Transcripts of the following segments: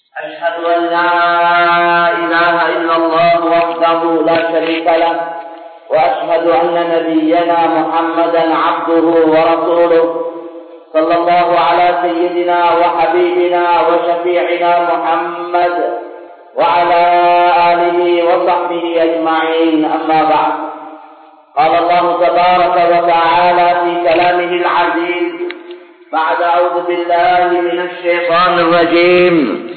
أشهد أن لا إله إلا الله وحده لا شريك له وأشهد أن نبينا محمدا عبده ورسوله صلى الله على سيدنا وحبيبنا وشفيعنا محمد وعلى آله وصحبه أجمعين أما بعد قال الله تبارك وتعالى في كلامه العزيز بعد أعوذ بالله من الشيطان الرجيم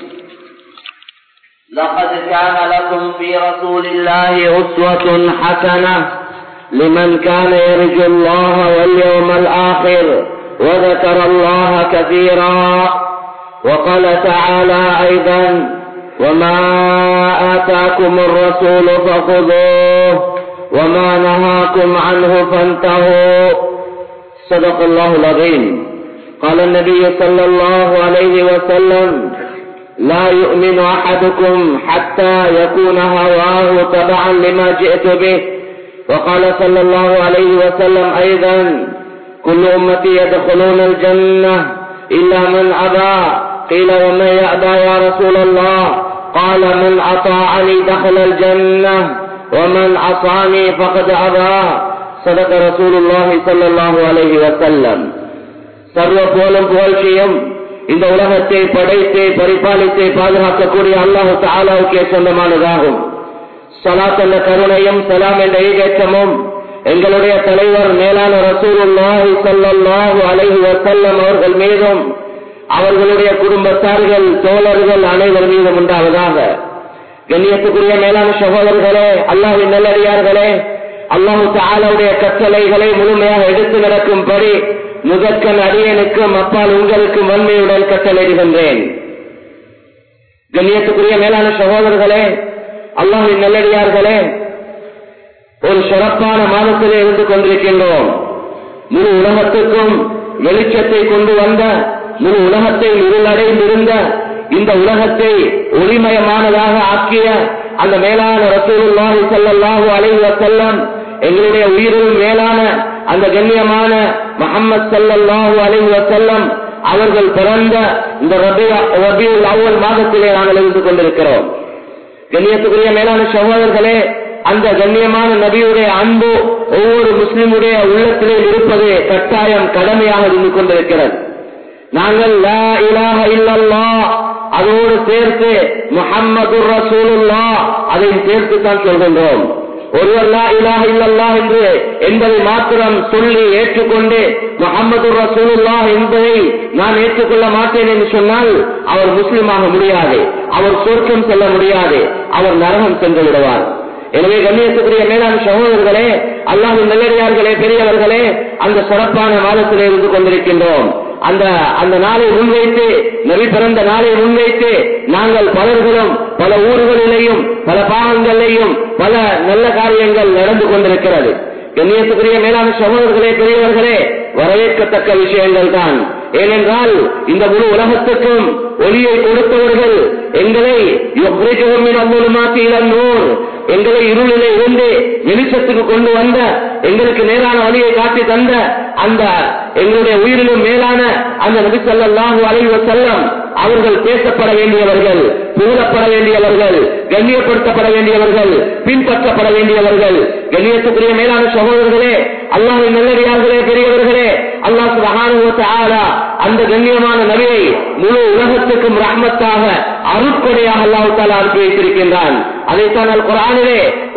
لقد كان لكم في رسول الله أسوة حسنة لمن كان يرجو الله واليوم الآخر وذكر الله كثيرا وقال تعالى أيضا وما آتاكم الرسول فخذوه وما نهاكم عنه فانتهوا صدق الله العظيم قال النبي صلى الله عليه وسلم لا يؤمن أحدكم حتى يكون هواه تبعا لما جئت به وقال صلى الله عليه وسلم أيضا كل أمتي يدخلون الجنة إلا من أبى قيل ومن يأبى يا رسول الله قال من أطاعني دخل الجنة ومن عصاني فقد أبى صدق رسول الله صلى الله عليه وسلم சர்வ போலும் புகழ்ச்சியும் இந்த உலகத்தை படைத்து பரிபாலித்து பாதுகாக்கக்கூடிய அல்லாஹு தாலாவுக்கே சொந்தமானதாகும் சலாத் என்ற கருணையும் சலாம் என்ற ஈகேற்றமும் எங்களுடைய தலைவர் மேலான ரசூலுல்லாஹி ஸல்லல்லாஹு அலைஹி வஸல்லம் அவர்கள் மீதும் அவர்களுடைய குடும்பத்தார்கள் தோழர்கள் அனைவர் மீதும் உண்டாவதாக கண்ணியத்துக்குரிய மேலான சகோதரர்களே அல்லாஹின் நல்லடியார்களே அல்லாஹு தாலாவுடைய கட்டளைகளை முழுமையாக எடுத்து நடக்கும்படி முதற்கன் அடியனுக்கும் அப்பால் உங்களுக்கும் வன்மையுடன் கட்டளையிடுகின்றேன் கண்ணியத்துக்குரிய மேலான சகோதரர்களே அல்லாஹின் நல்லடியார்களே ஒரு சிறப்பான மாதத்திலே இருந்து கொண்டிருக்கின்றோம் முழு உலகத்துக்கும் வெளிச்சத்தை கொண்டு வந்த முழு உலகத்தை இருளடைந்திருந்த இந்த உலகத்தை ஒளிமயமானதாக ஆக்கிய அந்த மேலான ரசூலுல்லாஹி ஸல்லல்லாஹு அலைஹி வஸல்லம் எங்களுடைய உயிரில் மேலான அந்த கண்ணியமான முகமது சல்லாஹூ அலைஹி வஸல்லம் அவர்கள் பிறந்த இந்த ரபியுல் அவ்வல் மாதத்திலே நாங்கள் இருந்து கொண்டிருக்கிறோம் கண்ணியத்துக்குரிய மேலான சகோதரர்களே அந்த கண்ணியமான நபியுடைய அன்பு ஒவ்வொரு முஸ்லிமுடைய உள்ளத்திலே இருப்பது கட்டாயம் கடமையாக இருந்து கொண்டிருக்கிறது நாங்கள் லா இலாஹ இல்லல்லா அதோடு சேர்த்து முஹம்மது ரசூலுல்லா அதையும் சேர்த்து தான் சொல்கின்றோம் ஒருவர் லா இலாஹ இல்லல்லா என்று என்பதை மாத்திரம் சொல்லி ஏற்றுக்கொண்டு முகமது ரசூலுல்லா என்பதை நான் ஏற்றுக்கொள்ள மாட்டேன் என்று சொன்னால் அவர் முஸ்லிமாக முடியாது அவர் சொர்க்கம் செல்ல முடியாது அவர் நரகம் சென்று விடுவார் எனவே கண்ணியத்துக்குரிய மேலான சகோதரர்களே அல்லாஹின் நல்லடியார்களே பெரியவர்களே அந்த சிறப்பான மாதத்திலே இருந்து கொண்டிருக்கின்றோம் அந்த அந்த நாளை முன்வைத்து நபி பிறந்த நாளை முன்வைத்து நாங்கள் பலர்களும் பல ஊர்களிலேயும் பல பாகங்களிலேயும் பல நல்ல காரியங்கள் நடந்து கொண்டிருக்கிறது கண்ணியத்துக்குரிய மேலான சகோதரர்களே பெரியவர்களே வரவேற்கத்தக்க விஷயங்கள் தான் ஏனென்றால் இந்த முழு உலகத்துக்கும் ஒளியை கொடுத்தவர்கள் எங்களை நூர் எங்களை இருளிலே இருந்து வெளிச்சத்துக்கு கொண்டு வந்த எங்களுக்கு நேரான வழியை காட்டி தந்த அந்த எங்களுடைய உயிரிலும் மேலான அந்த நபி சொல்லாஹு அலைவ செல்லம் அவர்கள் பேசப்பட வேண்டியவர்கள் புகழப்பட வேண்டியவர்கள் கண்ணியப்படுத்தப்பட வேண்டியவர்கள் பின்பற்றப்பட வேண்டியவர்கள் கண்ணியத்துக்குரிய மேலான சகோதரர்களே அல்லாஹின் நல்லடியார்களே பெரியவர்களே அல்லாஹ் சுபஹானுவ அந்த கண்ணியமான நபியை முழு உலகத்துக்கும் ரஹ்மத்தாக அருட்கொடையாக அல்லாஹு தாலா அனுப்பி வைத்திருக்கின்றான் அதைத்தான் அல் குரானிலே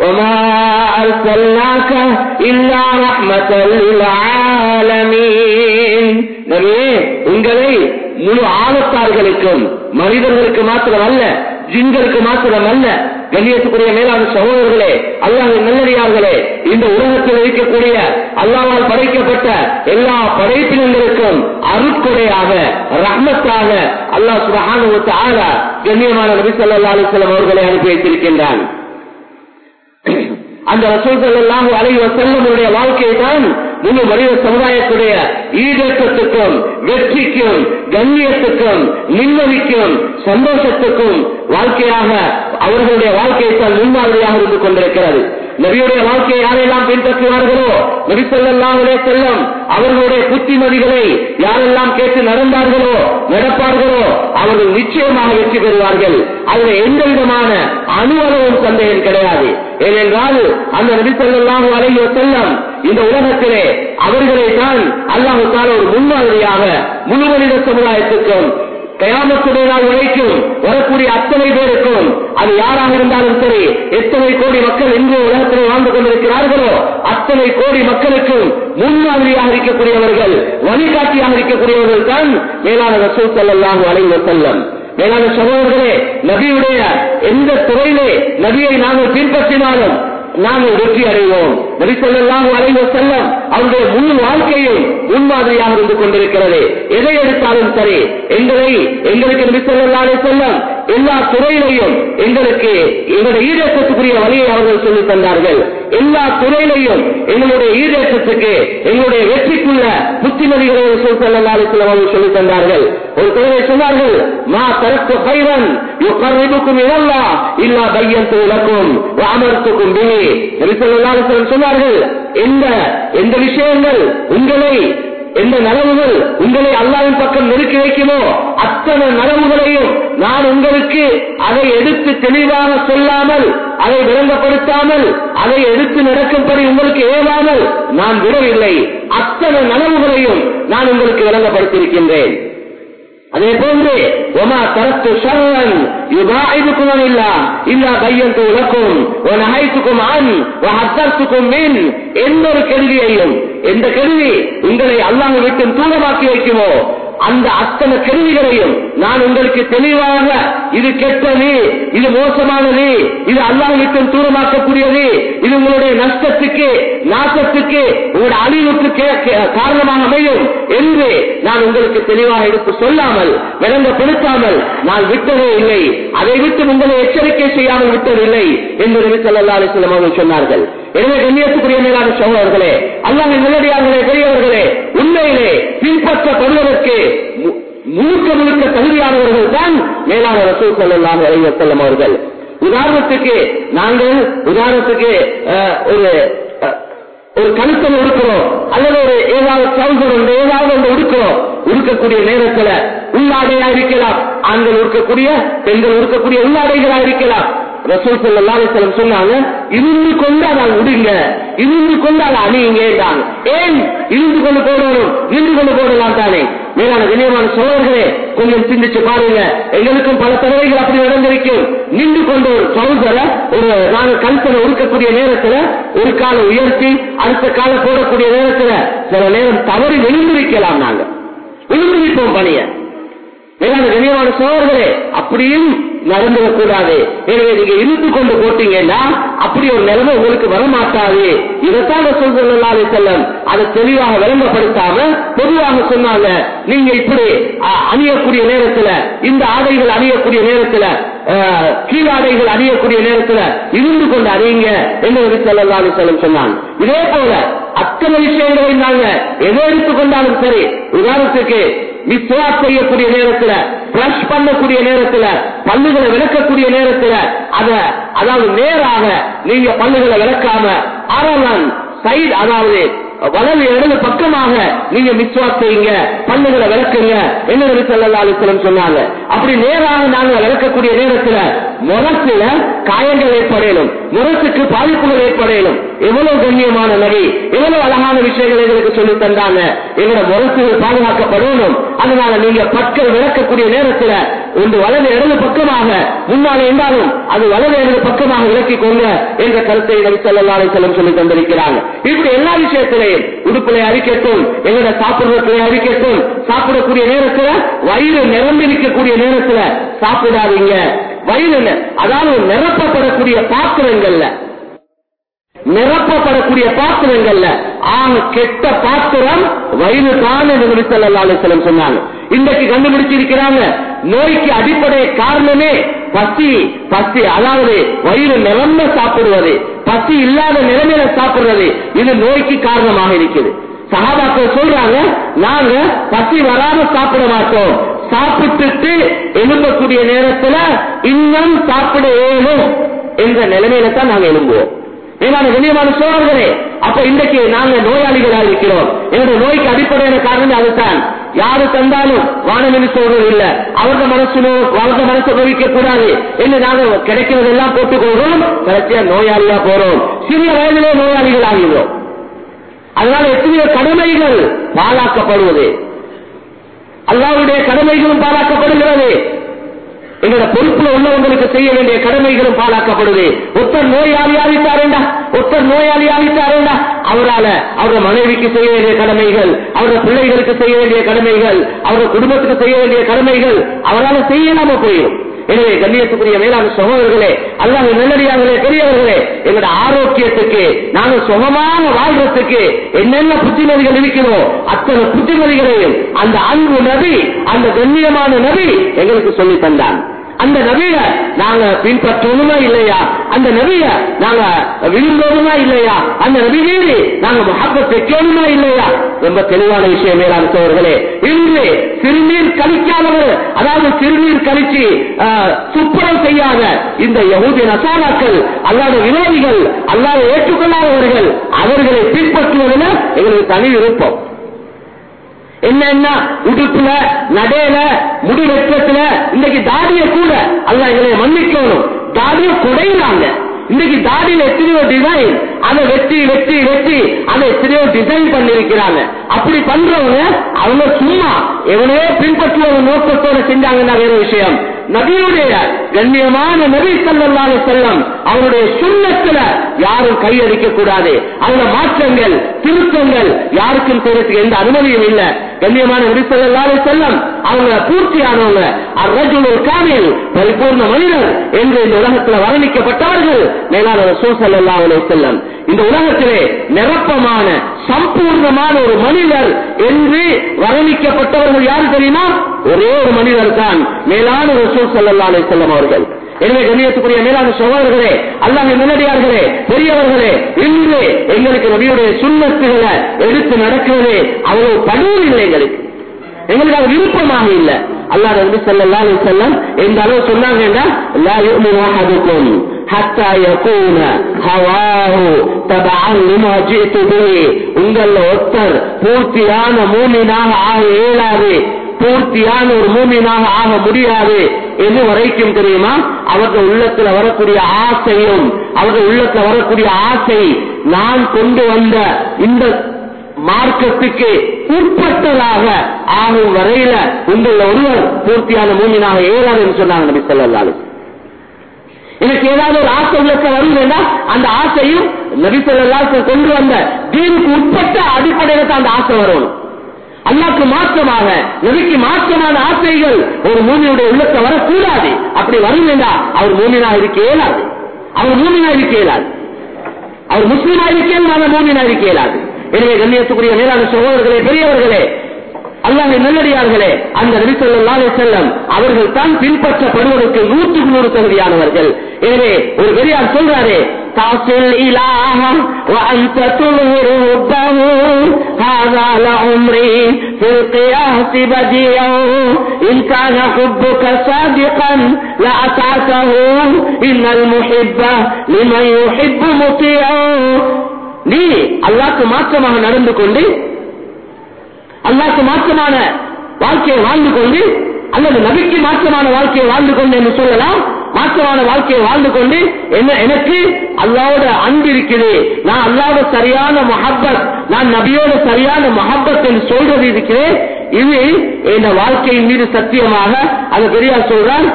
நபியே உங்களை முழு ஆழத்தார்களுக்கும் மனிதர்களுக்கு மாத்திரம் அல்ல ஜின்களுக்கு மாத்திரம் அல்ல கண்ணியத்துக்குரிய மேலான சகோதரர்களே அல்லாஹின் நல்லடியார்களே இந்த உலகத்தில் இருக்கக்கூடிய அல்லாவால் படைக்கப்பட்ட எல்லா படைப்பினங்களுக்கும் அருட்கொடையாக ரஹ்மத்தாக அல்லாஹ் சுபஹானுவத்து ஆலா கண்ணியமான நபி சொல்லா அலிஸ்லாம் அவர்களை அனுப்பி வைத்திருக்கின்றான் அந்த ரசூல் சல்லாஹு அலைவ செல்லமுடைய வாழ்க்கை தான் முழு மனித சமுதாயத்துடைய ஈடேற்றத்துக்கும் வெற்றிக்கும் கண்ணியத்துக்கும் நிம்மதிக்கும் சந்தோஷத்துக்கும் வாழ்க்கையாக அவர்களுடைய வாழ்க்கையை தான் முன்மாதிரியாக இருந்து கொண்டிருக்கிறது நபியுடைய வாழ்க்கையை யாரெல்லாம் பின்பற்றுவார்களோ நபி ஸல்லல்லாஹு அலைஹி வஸல்லம் அவர்களுடைய புத்திமதிகளை யாரெல்லாம் கேட்டு நடந்தார்களோ நடப்பார்களோ அவர்கள் நிச்சயமாக வெற்றி பெறுவார்கள் அதில் எந்த விதமான அணுவளவும் சந்தேகம் கிடையாது ஏனென்றால் அந்த நபி ஸல்லல்லாஹு அலைஹி வஸல்லம் இந்த உலகத்திலே அவர்களை தான் அல்லாஹு தால ஒரு முன்மாதிரியாக முழு மனித சமுதாயத்துக்கும் கயாமத்துடைய நாள் வரைக்கும் வரக்கூடிய அத்தனை பேருக்கும் அது யாராக இருந்தாலும் சரி எத்தனை கோடி மக்கள் இன்று உலகத்தில் வாழ்ந்து கொண்டிருக்கிறார்களோ அத்தனை கோடி மக்களுக்கும் முன்மாதிரியாக இருக்கக்கூடியவர்கள் வழிகாட்டியாக இருக்கக்கூடியவர்கள் தான் மேலான ரசூல் ஸல்லல்லாஹு அலைஹி வஸல்லம் மேலான சகோதரர்களே நபியுடைய எந்த துறையிலே நபியை நாங்கள் பின்பற்றினாலும் நாங்கள் வெற்றி அடைவோம் நபி ஸல்லல்லாஹு அலைஹி வஸல்லம் அவருடைய முழு வாழ்க்கையும் முன்மாதிரியாக இருந்து கொண்டிருக்கிறது எதை எடுத்தாலும் சரி எங்களை எங்களுக்கு நபி ஸல்லல்லாஹு அலைஹி வஸல்லம் எல்லா துறையிலையும் எங்களுக்கு எங்களுடைய ஈடேற்றத்துக்குரிய வழியை அவர்கள் சொல்லித் தந்தார்கள் எல்லா துறையிலையும் எங்களுடைய ஈடேற்றத்துக்கு எங்களுடைய வெற்றிக்குள்ள புத்திமதிகளை ரசூல் ஸல்லல்லாஹு அலைஹி வஸல்லம் அவர்கள் சொல்லித் தந்தார்கள் ஒரு துறையை சொன்னார்கள் மா தரக்கு கைரன் யுகர்ரிபுக்கும் இலல்லாஹ் இல்லா பையன்து லக்கும் வ அமர்த்துக்கும் பிஹி நபி ஸல்லல்லாஹு அலைஹி வஸல்லம் சொன்னார்கள் எந்த எந்த விஷயங்கள் உங்களை எந்த நலவுகள் உங்களை அல்லாவின் பக்கம் நெருக்கி வைக்குமோ அத்தனை நலவுகளையும் நான் உங்களுக்கு அதை எடுத்து தெளிவாக சொல்லாமல் அதை விளங்கப்படுத்தாமல் அதை எடுத்து நடக்கும்படி உங்களுக்கு ஏவாமல் நான் விடவில்லை அத்தனை நலவுகளையும் நான் உங்களுக்கு விளங்கப்படுத்தியிருக்கின்றேன் அதே போன்று ஒமா தரத்து ஷர்ரன் யுபாயிதுக்கும் இல்லா இல்லா பையன்து உலக்கும் நகைத்துக்கும் அன் ஹத்தர்த்துக்கும் மின் எந்த ஒரு கேள்வியையும் எந்த கேள்வி உங்களை அல்லாஹ் விட்டு தூரமாக்கி வைக்குமோ அந்த அத்தனை கேள்விகளையும் நான் உங்களுக்கு தெளிவாக இது கெட்டது இது மோசமானது இது அல்லாஹ் விட்டு தூரமாக்கக்கூடியது இது உங்களுடைய நஷ்டத்துக்கு நாசத்துக்கு உங்களுடைய அழிவுக்கு கே- கே- காரணமாக அமையும் என்று நான் உங்களுக்கு தெளிவாக எடுத்து சொல்லாமல் விளங்கப்படுத்தாமல் நான் விட்டதே இல்லை அதை விட்டு உங்களை எச்சரிக்கை செய்யாமல் விட்டதில்லை என்று நபி ஸல்லல்லாஹு அலைஹி வஸல்லம் அவர்கள் சொன்னார்கள் எனவே கண்ணியத்துக்குரிய மேலான சகோதரர்களே அல்லாஹ் நல்லடியார்களே பெரியவர்களே உண்மையிலே பின்பற்றப்படுவதற்கு மு- முழுக்க முழுக்க தகுதியானவர்கள் தான் மேலான ரசூல் ஸல்லல்லாஹு அலைஹி வஸல்லம் அவர்கள் உதாரணத்துக்கு நாங்கள் உதாரணத்துக்கு அஹ், ஒரு அஹ், ஒரு கழுத்தல் உடுக்கிறோம் அல்லது ஒரு ஏதாவது சவுசர் உண்டு ஏதாவது ஒன்று உடுக்கிறோம் உடுக்கக்கூடிய நேரத்துல உள்ளாடையா இருக்கலாம் ஆண்கள் உடுக்கக்கூடிய பெண்கள் உடுக்கக்கூடிய உள்ளாடைகளா இருக்கலாம் ரசூல் ஸல்லல்லாஹு அலைஹி வஸல்லம் சொன்னாங்க இருந்து கொண்டு அதை உடுங்க இருந்து கொண்டு அதை அணியுங்கன்றாங்க ஏன் இருந்து கொண்டு போடணும் நின்று கொண்டு போடலாம் தானே மேலான கண்ணியமான சோழர்களே கொஞ்சம் சிந்திச்சு பாருங்க எங்களுக்கும் பல தடவைகள் அப்படி நடந்திருக்கும் நின்று கொண்டு ஒரு சவுசரை ஒரு நாங்கள் கல்பனை உடுக்கக்கூடிய நேரத்துல ஒரு காலை உயர்த்தி அடுத்த காலை போடக்கூடிய நேரத்துல சில நேரம் தவறி விழுந்திருக்கலாம் நாங்க விழுந்திருப்போம் பணிய மேலான கண்ணியமான சோழர்களே அப்படியும் நடந்துடக்கூடாது எனவே நீங்க இழுத்து கொண்டு போட்டீங்கன்னா அப்படி ஒரு நிலைமை உங்களுக்கு வரமாட்டாது இதைத்தான் சொல்லி செல்லம் அதை தெளிவாக விளம்பரப்படுத்தாம பொதுவாக சொன்னாங்க நீங்க இப்படி அ- அணியக்கூடிய நேரத்துல இந்த ஆடைகள் அணியக்கூடிய நேரத்துல அஹ், கீழாடைகள் அணியக்கூடிய நேரத்துல இருந்து கொண்டு அணியுங்க என்று சொல்லி செல்லம் சொன்னாங்க இதே போல அத்தனை விஷயங்களை நாங்க எதை எடுத்துக்கொண்டாலும் சரி உதாரணத்துக்கு மிஸ்வாக் செய்யக்கூடிய நேரத்துல பிரஷ் பண்ணக்கூடிய நேரத்துல பல்லுகளை விளக்கக்கூடிய நேரத்துல அத அதாவது நேராக நீங்க பல்லுகளை விளக்காம அரவன் சைடு அதாவது வலது இடது பக்கமாக நீங்க மிஸ்வாக் செய்யுங்க பல்லுகளை விளக்குங்க என்ன நபி ஸல்லல்லாஹு அலைஹி வஸல்லம் சொன்னாங்க அப்படி நேராக நாங்க விளக்கக்கூடிய நேரத்துல முரசுல காயங்கள் ஏற்படையலும் முரசுக்கு பாதிப்புகள் ஏற்படையலும் எவ்வளவு கண்ணியமான நபி எவ்வளவு அழகான விஷயங்களை எங்களுக்கு சொல்லி தந்தாங்க எங்களோட முரசுகள் பாதுகாக்கப்படணும் அதனால நீங்க பற்கள் விளக்கக்கூடிய நேரத்துல ஒன்று வலது இடது பக்கமாக முன்னாலே இருந்தாலும் அது வலது இடது பக்கமாக விளக்கிக் கொள்ள என்ற கருத்தை நபி ஸல்லல்லாஹு அலைஹி வஸல்லம் சொல்லி தந்திருக்கிறாங்க இப்படி எல்லா விஷயத்திலையும் உடுப்பிலை அரிக்கட்டும் எங்களோட சாப்பிடுறதுல அரிக்கட்டும் சாப்பிடக்கூடிய நேரத்துல வயிறு நிரம்பி நிற்கக்கூடிய நேரத்துல சாப்பிடாதீங்க வயிறு நெ- அதாவது நிரப்பப்படக்கூடிய பாத்திரங்கள்ல நிரப்பப்படக்கூடிய பாத்திரங்கள்ல ஆக கெட்ட பாத்திரம் வயிறு தான் என்று நபி ஸல்லல்லாஹு அலைஹி வஸல்லம் சொன்னாங்க இன்றைக்கு கண்டுபிடிச்சிருக்கிறாங்க நோய்க்கு அடிப்படை காரணமே பசி பசி அதாவது வயிறு நிரம்ப சாப்பிடுவது பசி இல்லாத நிலைமையில சாப்பிடுறது இது நோய்க்கு காரணமாக இருக்குது சகாபாக்கள் சொல்றாங்க நாங்க பசி வராம சாப்பிட மாட்டோம் சாப்பிட்டுட்டு எழும்பக்கூடிய நேரத்துல இன்னும் சாப்பிட ஏழும் என்ற நிலைமையில தான் நாங்க எழும்புவோம் மேலான கண்ணியமான சோழர்களே அப்ப இன்றைக்கு நாங்க நோயாளிகளா இருக்கிறோம் என்னுடைய நோய்க்கு அடிப்படையான காரணம் அதுதான் யாரு தந்தாலும் வானமின் சொல்றது இல்ல அவரது மனசு அவரது மனசை நோய்க்க கூடாது என்று நாங்க கிடைக்கிறதெல்லாம் போட்டுக்கொள்றோம் கடைசியா நோயாளியா போறோம் சிறிய வயதிலே நோயாளிகள் ஆகிறோம் அதனால எத்தனையோ கடமைகள் பாழாக்கப்படுவது அல்லாவுடைய கடமைகளும் பாழாக்கப்படுகிறது எங்களோட பொறுப்புல உள்ளவங்களுக்கு செய்ய வேண்டிய கடமைகளும் பாழாக்கப்படுது ஒருத்தர் நோயாளி ஆகிட்டாரேண்டா ஒருத்தர் நோயாளி ஆகிட்டாரேண்டா அவரால அவருடைய மனைவிக்கு செய்ய வேண்டிய கடமைகள் அவருடைய பிள்ளைகளுக்கு செய்ய வேண்டிய கடமைகள் அவருடைய குடும்பத்துக்கு செய்ய வேண்டிய கடமைகள் அவரால் செய்யலாம போயிடும் எனவே கண்ணியத்துக்குரிய மேலான சகோதரர்களே அல்லாஹ் நல்லடியார்களே பெரியவர்களே எங்களோட ஆரோக்கியத்துக்கு நாங்க சுகமான வாழ்றதுக்கு என்னென்ன புத்திமதிகள் இருக்கிறோம் அத்தனை புத்திமதிகளையும் அந்த அன்பு நபி அந்த கண்ணியமான நபி எங்களுக்கு சொல்லி தந்தான் அந்த நபிய நாங்க பின்பற்றணுமா இல்லையா அந்த நபிய நாங்க விரும்பணுமா இல்லையா அந்த நபி மீது நாங்க மகப்பத் வைக்கணுமா இல்லையா ரொம்ப தெளிவான விஷயம் மேலான சோழர்களே இன்று சிறுநீர் கழிக்காதவர் அதாவது சிறுநீர் கழிச்சு ஆஹ், துப்புரம் செய்யாத இந்த யகுதி நசாலாக்கள் அல்லாத விரோதிகள் அல்லாத ஏற்றுக்கொள்ளாதவர்கள் அவர்களை பின்பற்றுவதில் எங்களுக்கு தனி விருப்பம் என்னன்னா உடுப்புல நடையில முடி வெட்டத்துல இன்னைக்கு தாடிய கூட அல்ல எங்களை மன்னிக்கணும் தாடிய குடையிறாங்க இன்னைக்கு தாடியில எத்தனையோ டிசைன் அதை வெட்டி வெட்டி வெட்டி அதை எத்தனையோ டிசைன் பண்ணிருக்கிறாங்க அப்படி பண்றவங்க அவங்க சும்மா எவனையோ பின்பற்றுவ நோக்கத்தோட செஞ்சாங்கன்னா வேற விஷயம் நபியுடைய கண்ணியமான நபி ஸல்லல்லாஹு அலைஹி வஸல்லம் அவருடைய சுண்ணத்துல யாரும் கையடிக்க கூடாது அதுல மாற்றங்கள் திருத்தங்கள் யாருக்கும் செய்யறதுக்கு எந்த அனுமதியும் இல்ல கண்ணியமான நபி ஸல்லல்லாஹு அலைஹி வஸல்லம் அவங்க பூர்த்தியானவங்க அர்ரஜுலுல் காமில் பரிபூர்ண மனிதர் என்று இந்த உலகத்துல வர்ணிக்கப்பட்டவர்கள் மேலான ரசூல் ஸல்லல்லாஹு அலைஹி வஸல்லம் இந்த உலகத்திலே நிரப்பமான சம்பூர்ணமான ஒரு மனிதர் என்று வர்ணிக்கப்பட்டவர்கள் யாரு தெரியுமா ஒரே ஒரு மனிதர் தான் மேலான ரசூல் ஸல்லல்லாஹு அலைஹி வஸல்லம் அவர்கள் எனவே கண்ணியத்துக்குரிய மேலான சகோதரர்களே அல்லாஹ் நல்லடியார்களே பெரியவர்களே இன்று எங்களுக்கு நபியுடைய சுண்ணத்துகளை எடுத்து நடக்கிறது அவ்வளவு படுவது இல்லை எங்களுக்கு எங்களுக்கு அது விருப்பமாக இல்ல அல்லாஹ் நபி ஸல்லல்லாஹு அலைஹி வஸல்லம் எந்த அளவு சொன்னாங்கன்னா லா யுமினு அஹதுக்கும் ஹத்தா யகூன ஹவாஹு தபஅன் லிமா ஜிது பிஹி உங்கள ஒருத்தர் பூர்த்தியான மூமினாக ஆக இயலாது பூர்த்தியான ஒரு மூமினாக ஆக முடியாது எது வரைக்கும் தெரியுமா அவர்கள் உள்ளத்துல வரக்கூடிய ஆசையும் அவர்கள் உள்ளத்துல வரக்கூடிய ஆசை நான் கொண்டு வந்த இந்த மார்க்கத்துக்கு உட்பட்டதாக ஆகும் வரையில உங்கள் ஒருவர் பூர்த்தியான மூமினாக ஏறாது என்று சொன்னாங்க நபி ஸல்லல்லாஹு அலைஹி வஸல்லம். எனக்கு ஏதாவது ஒரு ஆசை உள்ளத்துல வருதுன்னா அந்த ஆசையும் நபி ஸல்லல்லாஹு அலைஹி வஸல்லம் கொண்டு வந்த தீனுக்கு உட்பட்ட அடிப்படையில தான் அந்த ஆசை வரணும் அல்லாக்கு மாற்றமாக நபிக்கு மாற்றமான ஆசைகள் ஒரு மூமியுடைய உள்ளத்தை வரக்கூடாது அப்படி வரும் என்றால் அவர் மூமினா இருக்க இயலாது அவர் மூமினா இருக்க இயலாது அவர் முஸ்லீமா இருக்கேன் நான் மூமினா இருக்க இயலாது எனவே கண்ணியத்துக்குரிய மேலான சகோதரர்களே பெரியவர்களே அல்லாஹ் நல்லடியார்களே அந்த நபிசல்லாலே செல்லம் அவர்கள் தான் பின்பற்றப்படுவதற்கு நூற்றுக்கு நூறு தகுதியானவர்கள் எனவே ஒரு பெரியார் சொல்றாரு تصل إله وأنت تظهر حبه هذا لعمري في القياس بديع إن كان حبك صادقا لأطعته إن المحب لمن يحب مطيع நீ அல்லாக்கு மாற்றமாக நடந்து கொண்டு அல்லாக்கு மாற்றமான வாழ்க்கையை வாழ்ந்து கொண்டு அல்லது நபிக்கு மாற்றமான வாழ்க்கையை வாழ்ந்து கொண்டு என்று சொல்லலாம் மாற்றமான வாழ்க்கையை வாழ்ந்து கொண்டு என்ன எனக்கு அல்லாவோட அன்பு இருக்குது நான் அல்லாவோட சரியான மஹப்பத் நான் நபியோட சரியான மஹப்பத் என்று சொல்றது இருக்கிறேன் இது என் வாழ்க்கையின் மீது சத்தியமாக அது பெரியார் சொல்றான்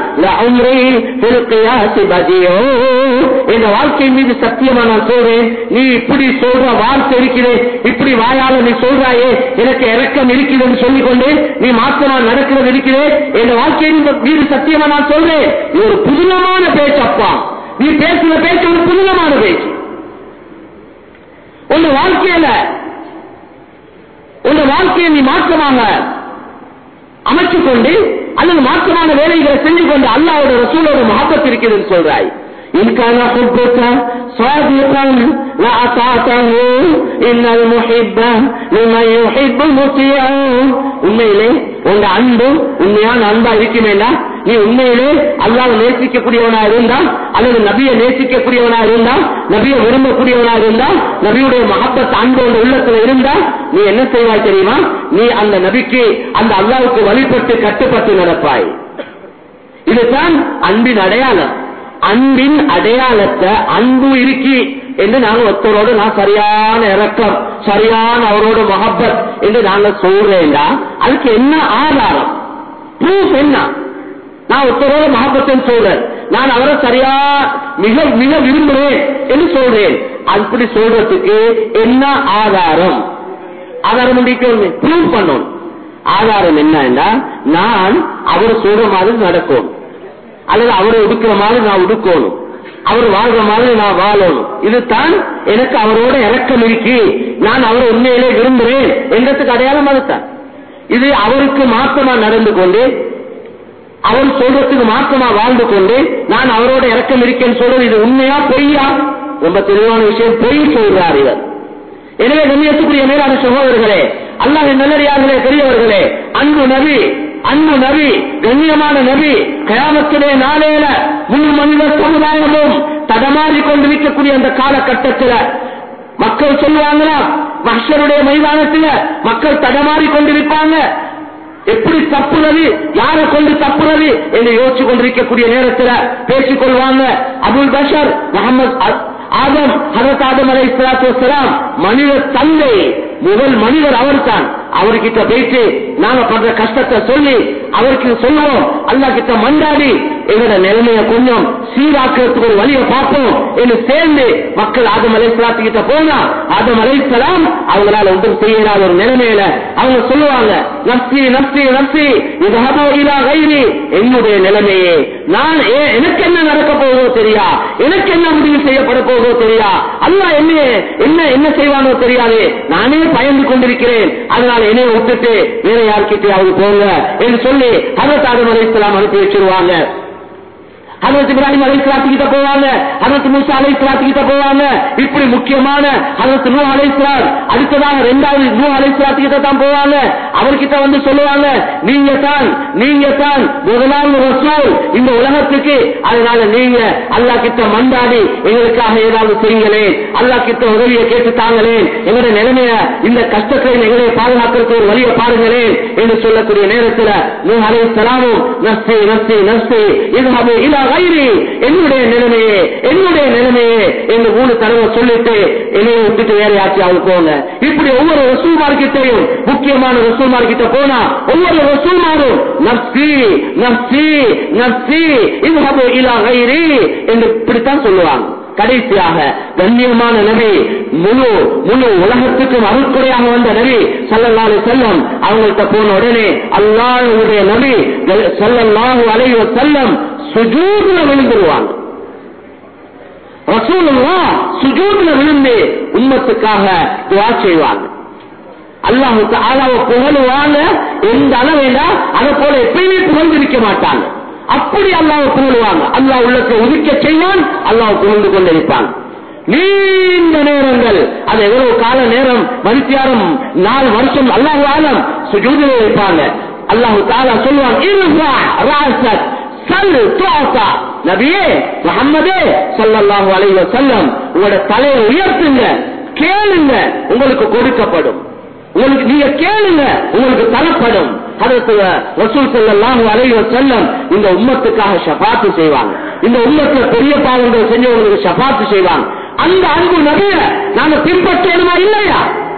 என் வாழ்க்கையின் மீது சத்தியமா நான் சொல்றேன் நீ இப்படி சொல்ற வார்த்தை இருக்கிறேன் இப்படி வாயால நீ சொல்றாயே எனக்கு இறக்கம் இருக்குதுன்னு சொல்லிக்கொண்டு நீ மாற்றமா நடக்கிறது இருக்கிறேன் என் வாழ்க்கையின் மீது சத்தியமா நான் சொல்றேன் இது ஒரு புதுனமான பேச்சப்பா நீ பேசுற பேச்சு ஒரு புதுனமான பேச்சு உன் வாழ்க்கையில உன் வாழ்க்கையை நீ மாற்றமாக அமைச்சுக் கொண்டு அல்லது மாற்றமான வேலைகளை செஞ்சு கொண்டு அல்லாவோட ரசூலோட மகப்பத் இருக்கிறதுன்னு சொல்றாய் إن كان حبك صادقا لأطعته إن المحب لمن يحب مطيع உண்மையிலே உங்க அன்பு உண்மையான அன்பா இருக்குமேனா நீ உண்மையிலே அல்லாஹ் நேசிக்கக்கூடியவனா இருந்தா அல்லது நபியை நேசிக்கக்கூடியவனா இருந்தா நபியை விரும்பக்கூடியவனா இருந்தா நபியுடைய மகப்பத் அன்பு உன் உள்ளத்துல இருந்தா நீ என்ன செய்வாய் தெரியுமா நீ அந்த நபிக்கு அந்த அல்லாவுக்கு வழிபட்டு கட்டுப்பட்டு நடப்பாய் இதுதான் அன்பின் அடையாளம் அன்பின் அடையாளத்தை அன்பு இருக்கி என்று நாங்க ஒருத்தரோடு நான் சரியான இறக்கம் சரியான அவரோட மகப்பத் என்று நாங்க சொல்றேன்டா அதுக்கு என்ன ஆதாரம் ப்ரூஃப் என்ன நான் ஒருத்தரோட மகப்பத்தன் சொல்றேன் நான் அவரை சரியா மிக மிக விரும்புறேன் என்று சொல்றேன் அப்படி சொல்றதுக்கு என்ன ஆதாரம் ஆதாரம் முடிக்கணும் ப்ரூவ் பண்ணணும் ஆதாரம் என்னன்னா நான் அவர் சொல்ற மாதிரி நடக்கும் அல்லது அவரை உடுக்கிற மாதிரி நான் உடுக்கணும் அவர் வாழ்ற மாதிரி நான் வாழணும் இதுதான் எனக்கு அவரோட இறக்கம் இருக்கு நான் அவரை உண்மையிலே விரும்புறேன் என்றதுக்கு அடையாளம் அதுதான் இது அவருக்கு மாற்றமா நடந்து கொண்டு அவர் சொல்றதுக்கு மாற்றமா வாழ்ந்து கொண்டு நான் அவரோட இறக்கம் இருக்கேன்னு சொல்றது இது உண்மையா பொய்யா ரொம்ப தெளிவான விஷயம் பொய் சொல்றார் இவர் எனவே கண்ணியத்துக்குரிய மேலான சகோதரர்களே அல்லாஹ் நல்லடியார்களே பெரியவர்களே அன்பு நபி அன்பு நபி கண்ணியமான நபி கயாமத்திலே நாளையில முழு மனித சமுதாயமும் தடமாறி கொண்டிருக்கக்கூடிய அந்த காலகட்டத்தில் மக்கள் சொல்லுவாங்களா மஷருடைய மைதானத்தில் மக்கள் தடமாறி கொண்டிருப்பாங்க எப்படி தப்புறது யாரை கொண்டு தப்புறது என்று யோசிச்சு கொண்டிருக்கக்கூடிய நேரத்தில் பேசிக் கொள்வாங்க அபுல் பஷர் முகமது ஆதம் ஹரத் ஆதம் அலை இஸ்லாத்து மனித தந்தை முதல் மனிதர் அவர்தான் அவர்கிட்ட போயிட்டு நாங்க பண்ற கஷ்டத்தை சொல்லி அவருக்கு சொல்லுவோம் அல்லா கிட்ட மண்டாடி எங்களோட நிலைமைய கொஞ்சம் சீராக்கிறதுக்கு ஒரு வழியை பார்ப்போம் என்று சேர்ந்து மக்கள் ஆதம் அலை கிட்ட போனா ஆதம் அலை அவங்களால ஒன்றும் செய்யறாத ஒரு நிலைமையில அவங்க சொல்லுவாங்க நப்சி நப்சி நப்சி இது இலா கைரி என்னுடைய நிலைமையே நான் ஏ- எனக்கு என்ன நடக்க போகுதோ தெரியா எனக்கு என்ன முடிவு செய்யப்பட போகுதோ தெரியா அல்லா என்ன என்ன என்ன செய்வானோ தெரியாது நானே பயந்து கொண்டிருக்கிறேன் அதனால என்னைய விட்டுட்டு வேற யார்கிட்ட அவங்க போங்க என்று சொல்லி ஹதரத் ஆதம் அலைஹிஸ்ஸலாம் அனுப்பி வச்சிருவாங்க ஹதரத் இப்ராஹிம் அலை கிட்ட போவாங்க ஹதரத் மூசா அலை கிட்ட போவாங்க இப்படி முக்கியமான ஹதரத் நூ அலை அடுத்ததாக ரெண்டாவது நூ அலை கிட்ட தான் போவாங்க அவர்கிட்ட வந்து சொல்லுவாங்க நீங்க தான் நீங்க தான் முதலாவது ரசூல் இந்த உலகத்துக்கு அதனால நீங்க அல்லாஹ் கிட்ட மண்டாடி எங்களுக்காக ஏதாவது செய்யுங்களே அல்லாஹ் கிட்ட உதவியை கேட்டு தாங்களே எங்களுடைய நிலைமைய இந்த கஷ்டத்தை எங்களை பாதுகாக்கிறதுக்கு ஒரு வழியை பாருங்களேன் என்று சொல்லக்கூடிய நேரத்தில் நூ அலை சலாமும் நஸ்தி நஸ்தி நஸ்தி இது இலா கைரி என்னுடைய நிலைமையே என்னுடைய நிலைமையே என்று மூணு தடவை சொல்லிட்டு என்னைய விட்டுட்டு வேற யாச்சும் அவங்க போங்க இப்படி ஒவ்வொரு ரசூல்மார்கிட்டையும் முக்கியமான ரசூல்மார்கிட்ட போனா ஒவ்வொரு ரசூல்மாரும் நப்சி நப்சி நப்சி இது இலா கைரி என்று இப்படித்தான் சொல்லுவாங்க கடைசியாக கண்ணியமான நபி முழு முழு உலகத்துக்கும் அருட்குறையாக வந்த நபி சல்லல்லாஹு செல்லம் அவங்கள்ட்ட போன உடனே அல்லாஹ்வுடைய நபி சல்லல்லாஹு அலைஹி வஸல்லம் சுஜூதுல விழுந்துருவாங்க ரசூலுல்லா சுஜூதுல விழுந்து உம்மத்துக்காக துவா செய்வாங்க அல்லாஹு தாலாவை புகழுவாங்க எந்த அளவேண்டா அதை போல எப்பயுமே புகழ்ந்திருக்க மாட்டாங்க அப்படி அல்லாஹ் புகழுவாங்க அல்லாஹ் உள்ளத்தை உதிக்க செய்வான் அல்லாஹ் புகழ்ந்து கொண்டிருப்பான் நீண்ட நேரங்கள் அது எவ்வளவு கால நேரம் மணித்தியாரம் நாலு வருஷம் அல்லாஹ் ஆலம் சுஜூதில் வைப்பாங்க அல்லாஹு தாலா சொல்லுவான் இருபா ராசத் சல் துஆசா நபியே முஹம்மதே ஸல்லல்லாஹு அலைஹி வஸல்லம் உங்களோட தலையை உயர்த்துங்க கேளுங்க உங்களுக்கு கொடுக்கப்படும் உங்களுக்கு நீங்க கேளுங்க உங்களுக்கு தரப்படும் அதற்கு ரசூல் ஸல்லல்லாஹு அலைஹி வஸல்லம் இந்த உம்மத்துக்காக ஷஃபாத்து செய்வாங்க இந்த உம்மத்துல பெரிய பாவங்கள் செஞ்சவங்களுக்கு ஷஃபாத்து செய்வாங்க அந்த அன்பு நபிய நாங்க பின்பற்றணுமா இல்லையா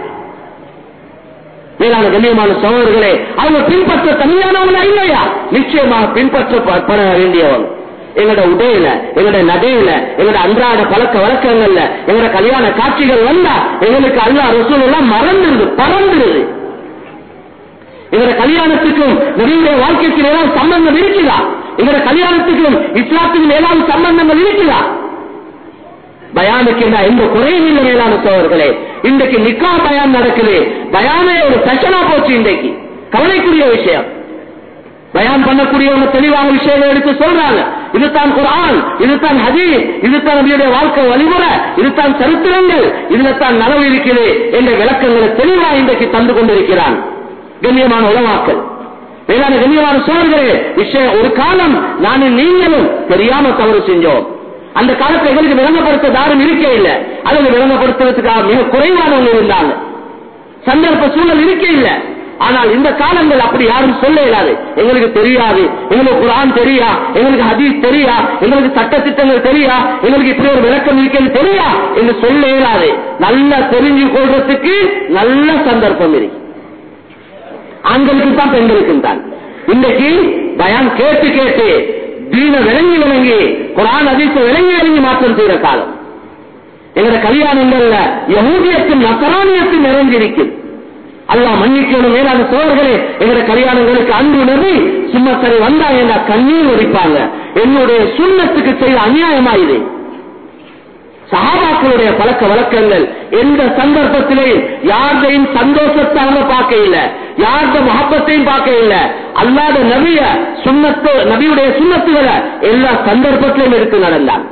மேலான கண்ணியமான சகோதரர்களே அவங்க பின்பற்ற தனியானவங்களா இல்லையா நிச்சயமாக பின்பற்றப்பட வேண்டியவங்க எங்களோட உடையில எங்களோட நடையில எங்களோட அன்றாட பழக்க வழக்கங்கள்ல எங்களோட கல்யாண காட்சிகள் வந்தா எங்களுக்கு அல்லா ரசூல் எல்லாம் மறந்துருது பறந்துருது எங்களோட கல்யாணத்துக்கும் நபியுடைய வாழ்க்கைக்கு ஏதாவது சம்பந்தம் இருக்குதா எங்களோட கல்யாணத்துக்கும் இஸ்லாத்துக்கும் ஏதாவது சம்பந்தங்கள் இருக்குதா பயானுக்கு நான் எந்த குறையும் இல்லை மேலான சோழர்களே இன்றைக்கு நிக்கா பயான் நடக்குது பயானே ஒரு ஃபேஷனா போச்சு இன்றைக்கு கவலைக்குரிய விஷயம் பயான் பண்ணக்கூடியவங்க தெளிவான விஷயங்களை எடுத்து சொல்றாங்க இதுதான் குரான் இதுதான் ஹதீஸ் இதுதான் நபியுடைய வாழ்க்கை வழிமுறை இதுதான் சரித்திரங்கள் இதுல தான் நனவு இருக்கிறது என்ற விளக்கங்களை தெளிவாக இன்றைக்கு தந்து கொண்டிருக்கிறான் கண்ணியமான உலமாக்கள் வேளாண் கண்ணியமான சோழர்களே விஷயம் ஒரு காலம் நானும் நீங்களும் தெரியாம தவறு செஞ்சோம் அந்த காலத்துல எங்களுக்கு விளங்கப்படுத்த யாரும் இருக்கே இல்லை அல்லது விளங்கப்படுத்துறதுக்காக மிக குறைவானவங்க இருந்தாங்க சந்தர்ப்ப சூழல் இருக்கே இல்லை ஆனால் இந்த காலங்கள் அப்படி யாரும் சொல்ல இயலாது எங்களுக்கு தெரியாது எங்களுக்கு குரான் தெரியா எங்களுக்கு ஹதீஸ் தெரியா எங்களுக்கு சட்ட திட்டங்கள் தெரியா எங்களுக்கு இப்படி ஒரு விளக்கம் இருக்கிறது தெரியா என்று சொல்ல இயலாது நல்லா தெரிஞ்சு கொள்றதுக்கு நல்ல சந்தர்ப்பம் இருக்கு ஆண்களுக்கு தான் பெண்களுக்கும் தான் இன்றைக்கு பயான் கேட்டு கேட்டு தீன விளங்கி விளங்கி குரான் அதிர்ச்சி விளங்கி விளங்கி மாற்றம் செய்யற காலம் எங்கட கல்யாணங்கள்ல யகூதியத்தின் நசரானியத்தின் நிறைஞ்சிருக்கு அல்லாஹ் மன்னிக்கணும் மேலான சோழர்களே எங்கட கல்யாணங்களுக்கு அன்பு நபி சும்மா சரி வந்தா என்ன கண்ணீர் வடிப்பாங்க என்னுடைய சுண்ணத்துக்கு செய்த அநியாயமா இது சகாபாக்களுடைய பழக்க வழக்கங்கள் எந்த சந்தர்ப்பத்திலேயும் யார்தையும் சந்தோஷத்தை அவங்க பார்க்க இல்ல யார்த மகப்பத்தையும் பார்க்க இல்ல அல்லாத நபிய சுண்ணத்து நபியுடைய சுண்ணத்துகளை எல்லா சந்தர்ப்பத்திலையும் எடுத்து நடந்தாங்க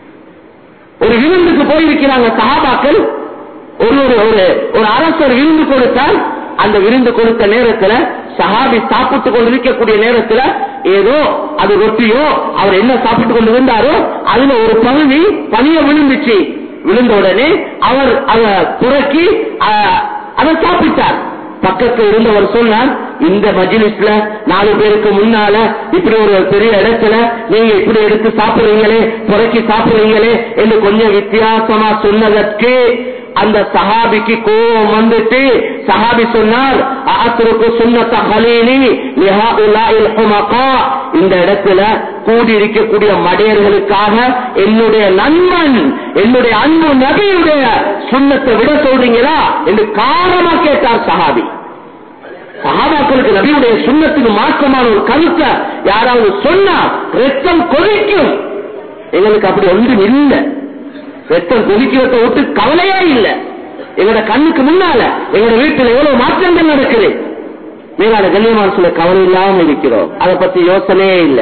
ஒரு விருந்துக்கு போயிருக்கிறாங்க சகாபாக்கள் ஒரு ஒரு ஒரு ஒரு அரசர் விருந்து கொடுத்தால் அந்த விருந்து கொடுத்த நேரத்துல சஹாபி சாப்பிட்டு கொண்டு இருக்கக்கூடிய நேரத்துல ஏதோ அது ரொட்டியோ அவர் என்ன சாப்பிட்டு கொண்டு இருந்தாரோ அதுல ஒரு பகுதி பனிய விழுந்துச்சு விழுந்த உடனே அவர் அதை புறக்கி அஹ், அதை சாப்பிட்டார் பக்கத்தில் இருந்தவர் சொன்னார் இந்த மஜிலிஸ்ல நாலு பேருக்கு முன்னால இப்படி ஒரு பெரிய இடத்துல நீங்க இப்படி எடுத்து சாப்பிடுறீங்களே புறக்கி சாப்பிடுறீங்களே என்று கொஞ்சம் வித்தியாசமா சொன்னதற்கு அந்த சஹாபிக்கு கோபம் வந்துட்டு சஹாபி சொன்னார் ஆத்திருக்கு சுண்ணத்த ஹலீலி லிஹாஉலாஇல் ஹுமகா இந்த இடத்துல கூடி இருக்கக்கூடிய மடையர்களுக்காக என்னுடைய நண்பன் என்னுடைய அன்பு நபியுடைய சுண்ணத்தை விட சொல்றீங்களா என்று காரணமா கேட்டார் சஹாபி சஹாபாக்களுக்கு நபியுடைய சுண்ணத்துக்கு மாற்றமான ஒரு கருத்தை யாராவது சொன்னா ரத்தம் கொதிக்கும் எங்களுக்கு அப்படி ஒன்றும் இல்லை ரத்தம் கொதிக்கிறத விட்டு கவலையே இல்லை எங்களோட கண்ணுக்கு முன்னால எங்களோட வீட்டில் எவ்வளவு மாற்றங்கள் நடக்குது மேலான கண்ணியமான சொல்ல கவலை இல்லாம இருக்கிறோம் அதை பத்தி யோசனையே இல்லை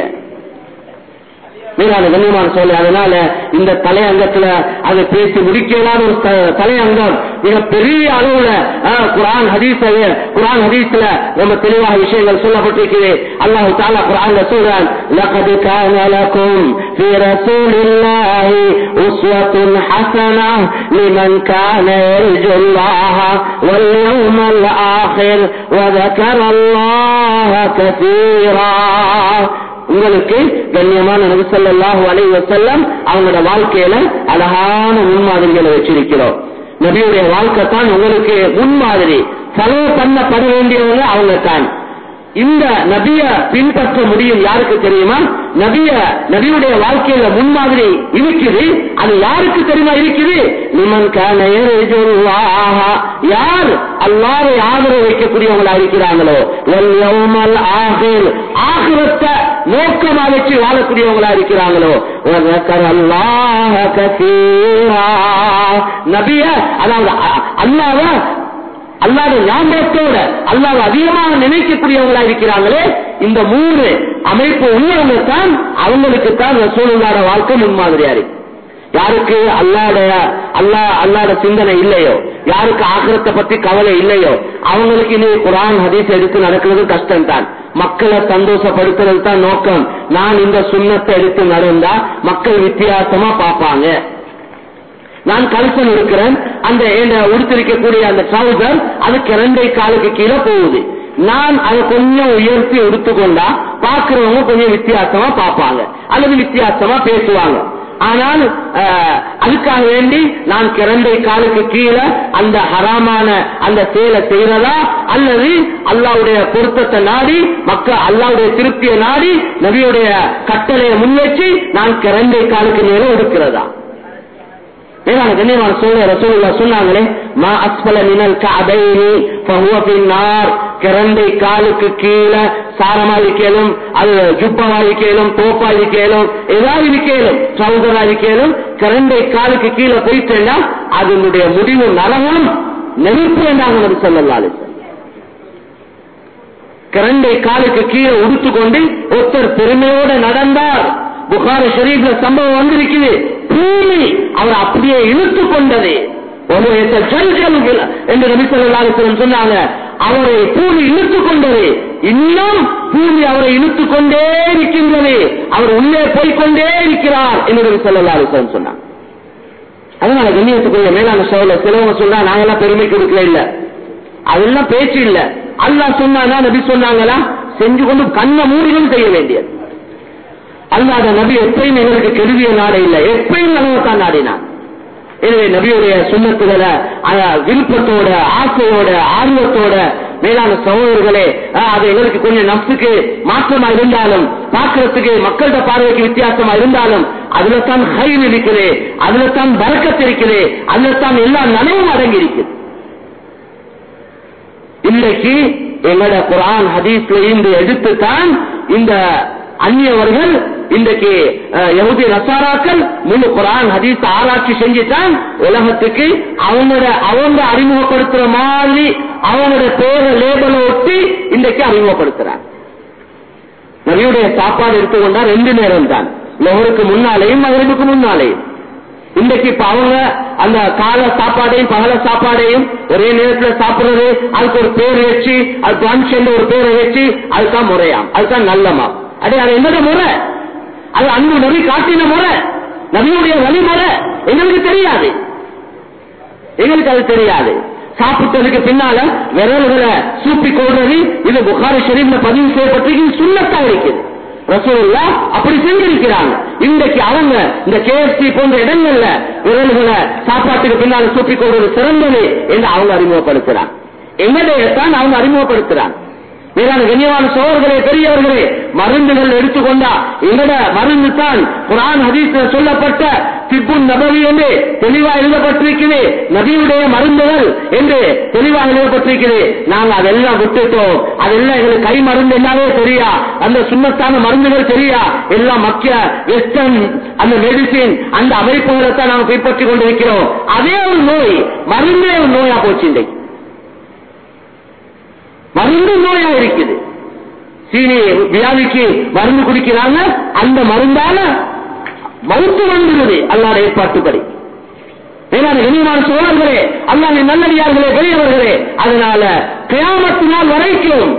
மேலான கண்ணியமான சொல்ல அதனால இந்த தலையங்கத்துல அதை பேசி முடிக்கலான ஒரு த- தலையங்கம் மிக பெரிய அளவுல ஆ, குர்ஆன் ஹதீஸ் குரான் ஹதீஸ்ல ரொம்ப தெளிவாக விஷயங்கள் சொல்லப்பட்டிருக்கிறது அல்லாஹ் தாலா குரான்ல சொல்றான் لقد كان لكم في رسول الله أسوة حسنة لمن كان يرجو الله واليوم الآخر وذكر الله كثيرا உங்களுக்கு கண்ணியமான நபிசல்லாஹு அலைஹி வஸல்லம் அவங்களோட வாழ்க்கையில அழகான முன்மாதிரிகளை வச்சிருக்கிறோம் நபியுடைய வாழ்க்கை தான் உங்களுக்கு முன்மாதிரி ஃபாலோ பண்ணப்பட வேண்டியவங்க அவங்க தான் இந்த நபிய பின்பற்ற முடியும் யாருக்கு தெரியுமா நபிய நபியுடைய வாழ்க்கையில முன்மாதிரி இருக்குது அது யாருக்கு தெரியுமா இருக்குது நிமன் கான யர்ஜுல்லாஹ. யார் அல்லாஹ்வை ஆதரவு வைக்கக்கூடியவங்களா இருக்கிறாங்களோ வல் யௌமல் ஆகிர் ஆகிரத்தை நோக்கமா வச்சு வாழக்கூடியவங்களா இருக்கிறாங்களோ வذكر الله كثيرا நபிய அதாவது அ- அல்லாஹ்வை அல்லாத ஞாபகத்தோட அல்லாத அதிகமாக நினைக்கக்கூடியவங்களா இருக்கிறாங்களே இந்த மூணு அமைப்பு உள்ளவங்க தான் அவங்களுக்கு தான் ரசூலுல்லாட வாழ்க்கை முன்மாதிரியா இருக்கு யாருக்கு அல்லாட அல்லா அல்லாட சிந்தனை இல்லையோ யாருக்கு ஆக்கிரத்தை பத்தி கவலை இல்லையோ அவங்களுக்கு இனி குரான் ஹதீஸ் எடுத்து நடக்கிறது கஷ்டம் தான் மக்களை சந்தோஷப்படுத்துறது தான் நோக்கம் நான் இந்த சுண்ணத்தை எடுத்து நடந்தா மக்கள் வித்தியாசமா பார்ப்பாங்க நான் கல்சன் இருக்கிறேன் அந்த என்ன உடுத்திருக்கக்கூடிய அந்த ட்ரௌசர் அதுக்கு இரண்டை காலுக்கு கீழே போகுது நான் அதை கொஞ்சம் உயர்த்தி உடுத்துக்கொண்டா பாக்குறவங்க கொஞ்சம் வித்தியாசமா பார்ப்பாங்க அல்லது வித்தியாசமா பேசுவாங்க ஆனால் அஹ், அதுக்காக வேண்டி நான் கிரண்டை காலுக்கு கீழே அந்த ஹராமான அந்த செயலை செய்யறதா அல்லது அல்லாவுடைய பொருத்தத்தை நாடி மக்கள் அல்லாவுடைய திருப்தியை நாடி நபியுடைய கட்டளையை முன்வச்சு நான் கிரண்டை காலுக்கு மேல எடுக்கிறதா மேலான கண்ணியமான சூழ்நிலை ரசூலுல்லா சொன்னாங்களே மா அஸ்பல மினல் கஅபைனி ஃபஹுவ பின்னார் கிரண்டை காலுக்கு கீழே சாரமா இருக்கேலும் அது ஜுப்பவா இருக்கேலும் தோப்பா இருக்கேலும் ஏதாவது இருக்கேலும் சௌதரா இருக்கேலும் கிரண்டை காலுக்கு கீழே போயிட்டேன்னா அதனுடைய முடிவு நரகம் நெருப்பு என்றாங்க நபி ஸல்லல்லாஹு அலைஹி வஸல்லம். கிரண்டை காலுக்கு கீழே உடுத்துக்கொண்டு ஒருத்தர் பெருமையோட நடந்தார் புகாரி ஷரீஃப்ல சம்பவம் வந்திருக்குது பூமி அவர் அப்படியே இழுத்து கொண்டது ஒரு ஜல்ஜல் என்று நபி ஸல்லல்லாஹு அலைஹி வஸல்லம் சொன்னாங்க அவரை பூமி இழுத்து கொண்டது இன்னும் பூமி அவரை இழுத்துக் கொண்டே இருக்கின்றது அவர் உள்ளே போய்க்கொண்டே இருக்கிறார் என்று சொல்லலாம் சொன்னார் அதனால கண்ணியத்துக்குரிய மேலான சோழ சிலவங்க சொன்னா நாங்கெல்லாம் பெருமை கொடுக்கல இல்ல அதெல்லாம் பேச்சு இல்ல அல்லாஹ் சொன்னானா நபி சொன்னாங்களா செஞ்சு கொண்டு கண்ண மூடிகள் செய்ய வேண்டியது அல்லாத நபி எப்பயும் எங்களுக்கு கெடுதிய நாடு இல்லை எப்பயும் நல்லதான் நாடினான் எனவே நபியுடைய சுண்ணத்துகளை அஹ், விருப்பத்தோட ஆசையோட ஆர்வத்தோட மேலான சகோதரர்களே அஹ், அது எங்களுக்கு கொஞ்சம் நப்சுக்கு மாற்றமா இருந்தாலும் பார்க்கறதுக்கு மக்கள்கிட்ட பார்வைக்கு வித்தியாசமா இருந்தாலும் அதுல தான் ஹைர் இருக்குது அதுல தான் பறக்கத்து இருக்குது அதுல தான் எல்லா நனவும் அடங்கி இருக்குது இன்றைக்கு எங்களோட குரான் ஹதீஸ்ல இருந்து எடுத்துத்தான் இந்த அந்நியவர்கள் இன்றைக்கு அஹ், யஹூதி நசாராக்கள் முழு குரான் ஹதீஸ் ஆராய்ச்சி செஞ்சுதான் உலகத்துக்கு அவங்களோட அவங்க அறிமுகப்படுத்துற மாதிரி அவங்களோட பேரை லேபலை ஒட்டி இன்றைக்கு அறிமுகப்படுத்துறாங்க நபியுடைய சாப்பாடு எடுத்துக்கொண்டா ரெண்டு நேரம் தான் லோகருக்கு முன்னாலேயும் மகரிபுக்கு முன்னாலேயும் இன்றைக்கு இப்ப அவங்க அந்த கால சாப்பாடையும் பகல சாப்பாடையும் ஒரே நேரத்துல சாப்பிடுறது அதுக்கு ஒரு பேர் வச்சு அது பிரான்ச் ஒரு பேரை வச்சு அதுதான் முறையாம் அதுதான் நல்லமா அடே அது என்னோட முறை அது அன்பு நபி காட்டின முறை நபியுடைய வழிமுறை எங்களுக்கு தெரியாது எங்களுக்கு அது தெரியாது சாப்பிட்டதுக்கு பின்னால விரல்களை சூப்பி கொள்றது இது புகாரி ஷெரீப்ல பதிவு செய்யப்பட்டிருக்கு சுண்ணத்தா இருக்குது ரசூல்லா அப்படி செஞ்சிருக்கிறாங்க இன்றைக்கு அவங்க இந்த கேஎஃப்சி போன்ற இடங்கள்ல விரல்களை சாப்பாட்டுக்கு பின்னால சூப்பி கொள்வது சிறந்தது என்று அவங்க அறிமுகப்படுத்துறாங்க எங்களுடைய தான் அவங்க அறிமுகப்படுத்துறாங்க மேலான கண்ணியமான சோழர்களே பெரியவர்களே மருந்துகள் எடுத்துக்கொண்டா எங்கட மருந்து தான் குரான் ஹதீஸ்ல சொல்லப்பட்ட திப்புன் நபவி என்று தெளிவா எழுதப்பட்டிருக்கிறது நபியுடைய மருந்துகள் என்று தெளிவாக எழுதப்பட்டிருக்கிறது நாங்க அதெல்லாம் விட்டுட்டோம் அதெல்லாம் எங்களுக்கு கை மருந்து என்னாவே தெரியா அந்த சுண்ணத்தான மருந்துகள் தெரியா எல்லாம் மக்கிய வெஸ்டர்ன் அந்த மெடிசின் அந்த அமைப்புகளை தான் நாங்க பின்பற்றி கொண்டிருக்கிறோம் அதே ஒரு நோய் மருந்தே ஒரு நோயா போச்சு இன்றைக்கு மருந்து நோயா இருக்குது சீனி வியாதிக்கு மருந்து குடிக்கிறாங்க அந்த மருந்தால மருத்து வந்துருது அல்லாட ஏற்பாட்டுப்படி மேலான இனிமான சோழர்களே அல்லாத நல்லடியார்களே பெரியவர்களே அதனால கியாமத்தினால் வரைக்கும்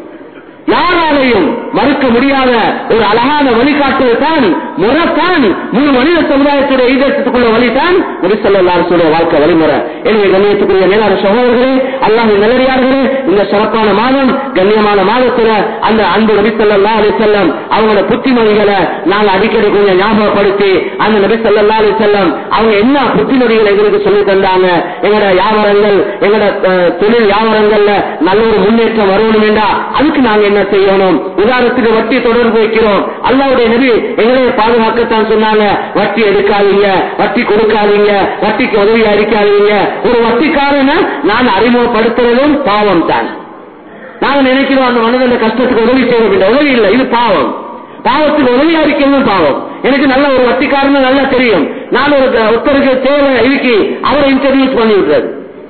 யாராலையும் மறுக்க முடியாத ஒரு அழகான வழிகாட்டுதல் தான் முறைத்தான் முழு மனித சமுதாயத்துடைய ஈதத்துக்குள்ள வழிதான் நபிசல்லாசுடைய வாழ்க்கை வழிமுறை எனவே கண்ணியத்துக்குரிய மேலான சகோதரர்களே அல்லாஹ் நல்லடியார்களே இந்த சிறப்பான மாதம் கண்ணியமான மாதத்துல அந்த அன்பு நபிசல்லா அலி செல்லம் அவங்களோட புத்திமொழிகளை நாங்க அடிக்கடி கொஞ்சம் ஞாபகப்படுத்தி அந்த நபிசல்லா அலி செல்லம் அவங்க என்ன புத்திமொழிகளை எங்களுக்கு சொல்லி தந்தாங்க எங்களோட வியாபாரங்கள் எங்களோட அஹ், தொழில் வியாபாரங்கள்ல நல்ல ஒரு முன்னேற்றம் வரணும் என்றா அதுக்கு நாங்க என்ன செய்யணும் உதாரணத்துக்கு வட்டி தொடர்பு வைக்கிறோம் அல்லாவுடைய நபி எங்களைய பாதுகாக்கத்தான் சொன்னாங்க வட்டி எடுக்காதீங்க வட்டி கொடுக்காதீங்க வட்டிக்கு உதவி அளிக்காதீங்க ஒரு வட்டிக்காரனை நான் அறிமுகப்படுத்துறதும் பாவம் தான் நாங்க நினைக்கிறோம் அந்த மனிதன கஷ்டத்துக்கு உதவி செய்ய வேண்டும் உதவி இல்லை இது பாவம் பாவத்துக்கு உதவி அளிக்கிறதும் பாவம் எனக்கு நல்ல ஒரு வட்டிக்காரன்னு நல்லா தெரியும் நான் ஒரு ஒருத்தருக்கு தேவை இதுக்கு அவரை இன்ட்ரடியூஸ் பண்ணி விடுறது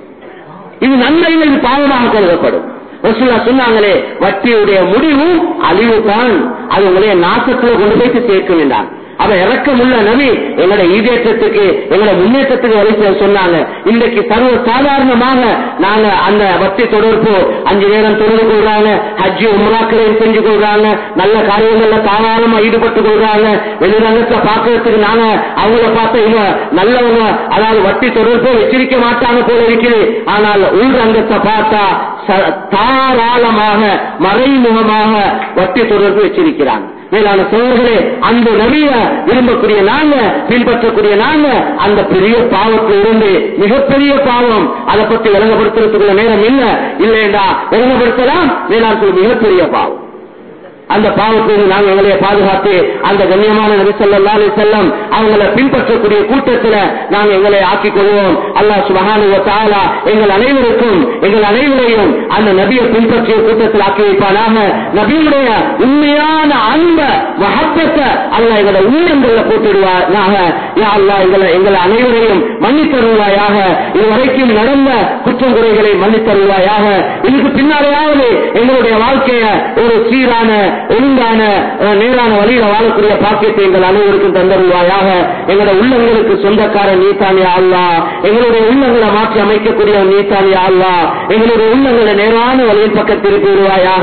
இது நன்மையில் இது பாவமாக கருதப்படும் ரசூல்லா சொன்னாங்களே வட்டியுடைய முடிவு அழிவு தான் அது உங்களைய நாசத்துல கொண்டு போயிட்டு சேர்க்க வேண்டாம் அவ இறக்கமுள்ள நபி எங்களோட ஈடேற்றத்துக்கு எங்களோட முன்னேற்றத்துக்கு வழி செய்ய சொன்னாங்க இன்றைக்கு சர்வ சாதாரணமாக நாங்க அந்த வட்டி தொடர்பு அஞ்சு நேரம் தொழுது கொள்றாங்க ஹஜ்ஜி உம்ராக்களையும் செஞ்சு கொள்றாங்க நல்ல காரியங்கள்ல தாராளமா ஈடுபட்டு கொள்றாங்க வெளிரங்கத்துல பாக்குறதுக்கு நாங்க அவங்கள பார்த்த இவங்க நல்லவங்க அதாவது வட்டி தொடர்பு வச்சிருக்க மாட்டாங்க போல இருக்குது ஆனால் உள்ரங்கத்தை பார்த்தா ச- தாராளமாக மறைமுகமாக வட்டி தொடர்பு வச்சிருக்கிறாங்க மேலான சோழர்களே அந்த நபிய விரும்பக்கூடிய நாங்க பின்பற்றக்கூடிய நாங்க அந்த பெரிய பாவத்தில் இருந்து மிகப்பெரிய பாவம் அதை பத்தி விளங்கப்படுத்துறதுக்குள்ள நேரம் இல்ல இல்லைண்டா விளங்கப்படுத்தலாம் மேலான சொல்ல மிகப்பெரிய பாவம் அந்த பாவத்திலிருந்து நாங்கள் எங்களை பாதுகாத்து அந்த கண்ணியமான நபி ஸல்லல்லாஹு அலைஹி வஸல்லம் அவங்களை பின்பற்றக்கூடிய கூட்டத்துல நாங்கள் எங்களை ஆக்கிக் கொள்வோம் அல்லாஹ் சுப்ஹானஹு வ தஆலா எங்கள் அனைவருக்கும் எங்கள் அனைவரையும் அந்த நபியை பின்பற்றிய கூட்டத்தில் ஆக்கி வைப்பானாக நபியுடைய உண்மையான அன்ப மஹப்பத்தை அல்லாஹ் எங்களை உள்ளங்கள்ல போட்டுடுவானாக யா அல்லாஹ் எங்களை எங்கள் அனைவரையும் மன்னித்தருவாயாக இதுவரைக்கும் நடந்த குற்றம் குறைகளை மன்னித்தருவாயாக இதுக்கு பின்னாலேயாவது எங்களுடைய வாழ்க்கைய ஒரு சீரான ஒழுங்கான அஹ், நேரான வழியில வாழக்கூடிய பாக்கியத்தை எங்கள் அனைவருக்கும் தந்தருவாயாக எங்களுடைய உள்ளங்களுக்கு சொந்தக்கார நீத்தானியா அல்லா எங்களுடைய உள்ளங்களை மாற்றி அமைக்கக்கூடிய நீத்தானியா அல்லா எங்களுடைய உள்ளங்களை நேரான வழியின் பக்கம் திருப்பி விடுவாயாக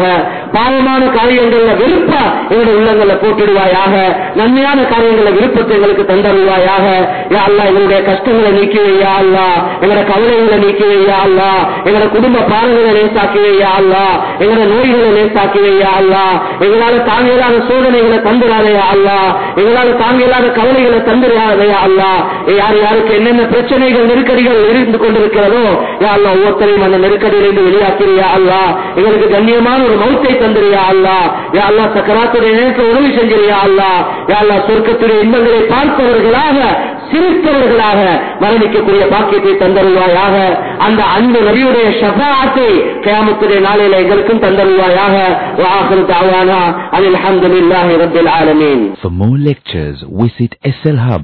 பாவமான காரியங்கள்ல விருப்ப எங்களுடைய உள்ளங்கள்ல போட்டுடுவாயாக நன்மையான காரியங்கள்ல விருப்பத்தை எங்களுக்கு தந்தருவாயாக யா அல்லா எங்களுடைய கஷ்டங்களை நீக்கி வையா அல்லா எங்களோட கவலைகளை நீக்கி வையா அல்லா எங்களோட குடும்ப பாரங்களை லேசாக்கி வையா அல்லா எங்களோட நோய்களை லேசாக்கி வையா அல்லா எங்களால தாங்கியலாத சோதனைகளை தந்துடாதையா அல்லா எங்களால தாங்கியலாத கவலைகளை தந்துடாதையா அல்லா யார் யாருக்கு என்னென்ன பிரச்சனைகள் நெருக்கடிகள் இருந்து கொண்டிருக்கிறதோ யா அல்லா ஒவ்வொருத்தரையும் அந்த நெருக்கடியிலிருந்து வெளியாக்கிறியா அல்லா எங்களுக்கு கண்ணியமான ஒரு மௌத்தை தந்திரியா அல்லா யா அல்லா சக்கராத்துடைய நேரத்தில் உதவி செஞ்சிரியா அல்லா யா அல்லா சொர்க்கத்துடைய இன்பங்களை பார்ப்பவர்களாக சிரித்தவர்களாக மரணிக்கக்கூடிய பாக்கியத்தை தந்தருவாயாக அந்த அன்பு நபியுடைய ஷபாத்தை கியாமத்துடைய நாளில எங்களுக்கும் தந்தருவாயாக வாஹர் தாவானா அனில் அஹமதுல்லாஹி ரப்பில் ஆலமீன் For more lectures, visit slhub